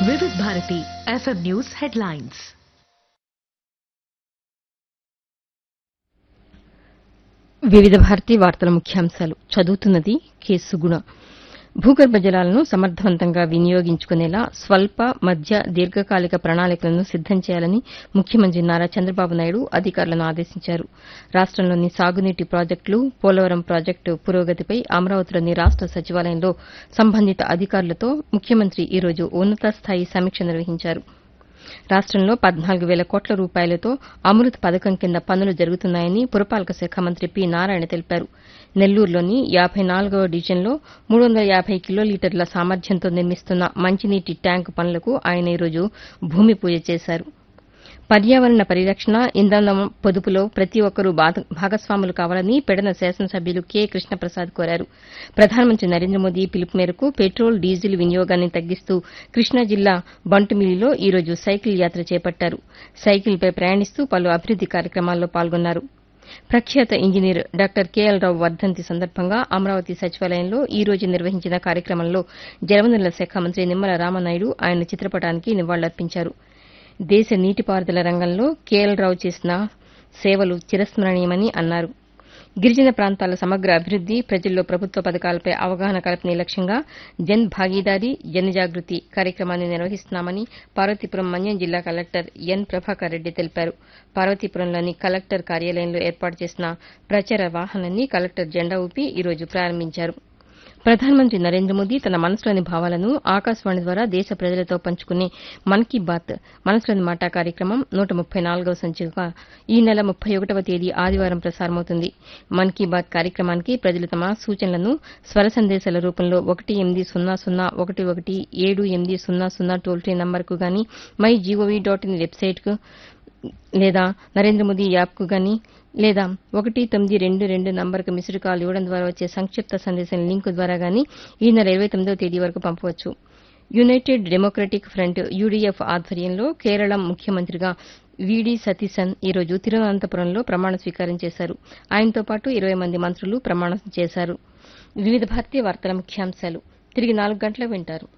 వివిధ Bharati FM news headlines వివిధ భారతి వార్తల ముఖ్యాంశాలు చదువుతున్నది కె సుగుణ భూగర్భ జలాలను సమర్థవంతంగా వినియోగించుకునేలా స్వల్ప మధ్య దీర్ఘకాలిక ప్రణాళికలను సిద్దం చేయాలని ముఖ్యమంత్రి నారా చంద్రబాబు నాయుడు అధికారులను ఆదేశించారు రాష్టంలోని సాగునీటి ప్రాజెక్టులు పోలవరం ప్రాజెక్టు పురోగతిపై అమరావతిలోని రాష్ట సచివాలయంలో సంబంధిత అధికారులతో ముఖ్యమంత్రి ఈ రోజు ఉన్నతస్థాయి సమీక్ష నిర్వహించారు రాష్టంలో పద్నాలుగు వేల కోట్ల రూపాయలతో అమృత్ పథకం కింద పనులు జరుగుతున్నాయని పురపాలక శాఖ మంత్రి పి నారాయణ తెలిపారు నెల్లూరులోని యాబై నాలుగవ డివిజన్లో మూడు వందల యాబై కిలోలీటర్ల సామర్థ్యంతో నిర్మిస్తున్న మంచినీటి ట్యాంకు పనులకు ఆయన ఈరోజు భూమి పూజ చేశారు పర్యావరణ పరిరక్షణ ఇంధనం పొదుపులో ప్రతి ఒక్కరూ బాధ- భాగస్వాములు కావాలని పెడన శాసనసభ్యులు కె కృష్ణప్రసాద్ కోరారు ప్రధానమంత్రి నరేంద్ర మోదీ పిలుపు మేరకు పెట్రోల్ డీజిల్ వినియోగాన్ని తగ్గిస్తూ కృష్ణా జిల్లా బంటుమిల్లిలో ఈ రోజు సైకిల్ యాత్ర చేపట్టారు సైకిల్పై ప్రయాణిస్తూ పలు అభివృద్ది కార్యక్రమాల్లో పాల్గొన్నారు ప్రఖ్యాత ఇంజనీర్ డాక్టర్ కెఎల్ రావు వర్ధంతి సందర్భంగా అమరావతి సచివాలయంలో ఈ రోజు నిర్వహించిన కార్యక్రమంలో జలవనరుల శాఖ మంత్రి నిమ్మల రామనాయుడు ఆయన చిత్రపటానికి నివాళులర్పించారు దేశ నీటిపారుదల రంగంలో కేఎల్ రావు చేసిన సేవలు చిరస్మరణీయమని అన్నారు గిరిజన ప్రాంతాల సమగ్ర అభివృద్ది ప్రజల్లో ప్రభుత్వ పథకాలపై అవగాహన కల్పనే లక్ష్యంగా జన్ భాగీదారీ జన జాగృతి కార్యక్రమాన్ని నిర్వహిస్తున్నామని పార్వతీపురం మన్యం జిల్లా కలెక్టర్ ఎన్ ప్రభాకర్ రెడ్డి తెలిపారు పార్వతీపురంలోని కలెక్టర్ కార్యాలయంలో ఏర్పాటు చేసిన ప్రచార వాహనాన్ని కలెక్టర్ జెండా ఊపి ఈ రోజు ప్రారంభించారు ప్రధానమంత్రి నరేంద్ర మోదీ తన మనసులోని భావాలను ఆకాశవాణి ద్వారా దేశ ప్రజలతో పంచుకునే మన్ కీ బాత్ మనసులోని మాట కార్యక్రమం నూట ముప్పై నాలుగవ సంచిక ఈ నెల ముప్పై ఒకటవ తేదీ ఆదివారం ప్రసారమవుతుంది మన్ కీ బాత్ కార్యక్రమానికి ప్రజలు తమ సూచనలను స్వర సందేశాల రూపంలో ఒకటి ఎనిమిది సున్నా సున్నా ఒకటి ఒకటి ఏడు ఎనిమిది సున్నా సున్నా టోల్ ఫ్రీ నంబర్కు గాని మై జీఓవీ డాట్ ఇన్ వెబ్సైట్కు లేదా నరేంద్ర మోదీ యాప్కు గాని లేదా ఒకటి తొమ్మిది రెండు రెండు నంబర్కు మిస్డ్ కాల్ ఇవ్వడం ద్వారా వచ్చే సంక్షిప్త సందేశం లింకు ద్వారా గాని ఈ నెల ఇరవై తొమ్మిదవ తేదీ వరకు పంపవచ్చు యునైటెడ్ డెమోక్రటిక్ ఫ్రంట్ యూడీఎఫ్ ఆధ్వర్యంలో కేరళ ముఖ్యమంత్రిగా వీడి సతీసన్ ఈ రోజు తిరువనంతపురంలో ప్రమాణ స్వీకారం చేశారు ఆయనతో పాటు ఇరవై మంది మంత్రులు ప్రమాణం చేశారు వివిధ భారతీయ వార్తల ముఖ్యాంశాలు తిరిగి నాలుగు గంటలకు వింటారు